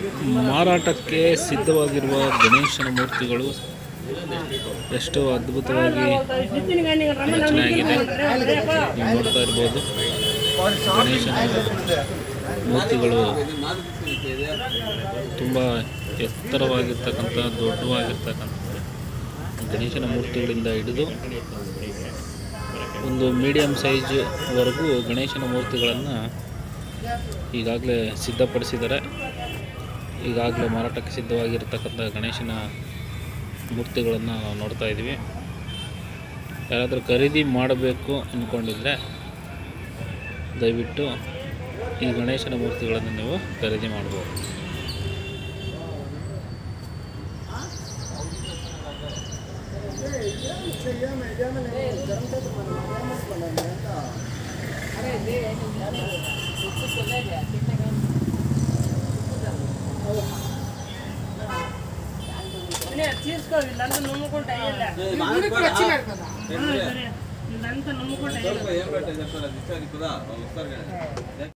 ಮಾರಾಟಕ್ಕೆ ಸಿದ್ಧವಾಗಿರುವ ಗಣೇಶನ ಮೂರ್ತಿಗಳು ಎಷ್ಟು ಅದ್ಭುತವಾಗಿ ರಚನೆಯಾಗಿದೆ ನೀವು ನೋಡ್ತಾ ಇರ್ಬೋದು ಗಣೇಶನ ಮೂರ್ತಿಗಳು ತುಂಬ ಎತ್ತರವಾಗಿರ್ತಕ್ಕಂಥ ದೊಡ್ಡವಾಗಿರ್ತಕ್ಕಂಥ ಗಣೇಶನ ಮೂರ್ತಿಗಳಿಂದ ಹಿಡಿದು ಒಂದು ಮೀಡಿಯಮ್ ಸೈಜ್ವರೆಗೂ ಗಣೇಶನ ಮೂರ್ತಿಗಳನ್ನು ಈಗಾಗಲೇ ಸಿದ್ಧಪಡಿಸಿದ್ದಾರೆ ಈಗಾಗಲೇ ಮಾರಾಟಕ್ಕೆ ಸಿದ್ಧವಾಗಿರ್ತಕ್ಕಂಥ ಗಣೇಶನ ಮೂರ್ತಿಗಳನ್ನು ನಾವು ನೋಡ್ತಾ ಇದ್ದೀವಿ ಯಾರಾದರೂ ಖರೀದಿ ಮಾಡಬೇಕು ಅಂದ್ಕೊಂಡಿದ್ರೆ ದಯವಿಟ್ಟು ಈ ಗಣೇಶನ ಮೂರ್ತಿಗಳನ್ನು ನೀವು ಖರೀದಿ ಮಾಡ್ಬೋದು తీసుకో వీళ్ళంతా నమ్ముకుంటా సరే వీళ్ళంతా నమ్ముకుంటా ఏం పెట్టే చెప్తారా ఇస్తారు కదా వాళ్ళు వస్తారు కదా